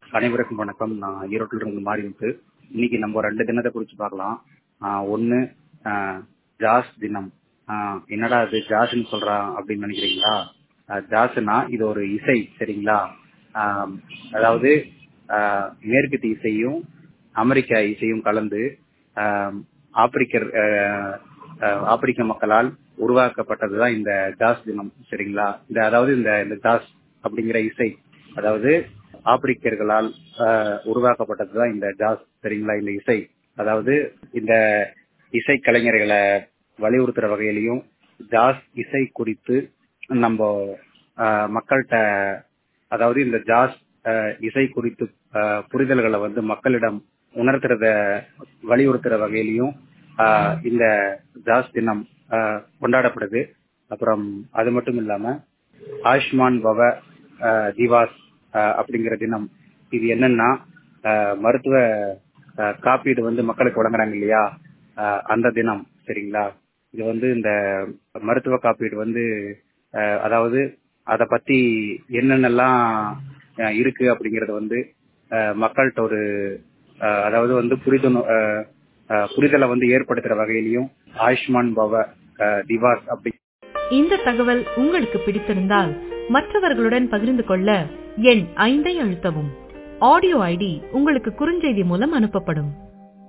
அனைவருக்கும் வணக்கம் நான் ஈரோட்டில் இருந்து மாறிமுத்து இன்னைக்கு நம்ம ரெண்டு தினத்தை குறிச்சு பார்க்கலாம் ஆஹ் ஒண்ணு ஆஹ் ஜாஸ் தினம் ஆஹ் என்னடா அது ஜாஸ்ன்னு சொல்றான் அப்படின்னு நினைக்கிறீங்களா ஆஹ் ஜாஸ்னா இது ஒரு இசை சரிங்களா ஆஹ் அதாவது ஆஹ் மேற்கத்தி இசையும் அமெரிக்க இசையும் கலந்து ஆஹ் ஆப்பிரிக்கர் ஆஹ் ஆஹ் ஆப்பிரிக்க மக்களால் உருவாக்கப்பட்டதுதான் இந்த ஜாஸ் தினம் சரிங்களா இந்த அதாவது இந்த இந்த ஜாஸ் அப்படிங்கிற இசை அதாவது ஆப்பிரிக்கர்களால் ஆஹ் உருவாக்கப்பட்டதுதான் இந்த ஜாஸ் சரிங்களா இந்த இசை அதாவது இந்த இசை கலைஞர்களை வலியுறுத்துற வகையிலையும் ஜாஸ் இசை குறித்து நம்ம ஆஹ் மக்கள்கிட்ட அதாவது இந்த ஜாஸ் ஆஹ் இசை குறித்து ஆஹ் புரிதல்களை வந்து மக்களிடம் உணர்த்துறத வலியுறுத்துற வகையிலையும் ஆஹ் இந்த ஜாஸ் தினம் ஆஹ் கொண்டாடப்படுது அப்புறம் அது மட்டும் இல்லாம ஆயுஷ்மான் பவ ஆஹ் திவாஸ் ஆஹ் அப்படிங்கிற தினம் இது என்னன்னா ஆஹ் மருத்துவ ஆஹ் காப்பீடு வந்து மக்களுக்கு வழங்குறாங்க இல்லையா ஆஹ் அந்த தினம் சரிங்களா இது வந்து இந்த மருத்துவ காப்பீடு வந்து ஆஹ் அதாவது அத பத்தி என்னென்னலாம் ஆஹ் இருக்கு அப்படிங்கறது வந்து ஆஹ் மக்கள்கிட்ட ஒரு ஆஹ் அதாவது வந்து புரிதல் ஆஹ் ஆஹ் புரிதலை வந்து ஏற்படுத்துற வகையிலையும் ஆயுஷ்மான் பவ ஆஹ் திவாஸ் அப்படி இந்த தகவல் உங்களுக்கு பிடித்திருந்தால் மற்றவர்களுடன் பகிர்ந்து கொள்ள எண் ஐந்தை அழுத்தவும் ஆடியோ ஐடி உங்களுக்கு குறுஞ்செய்தி மூலம் அனுப்பப்படும்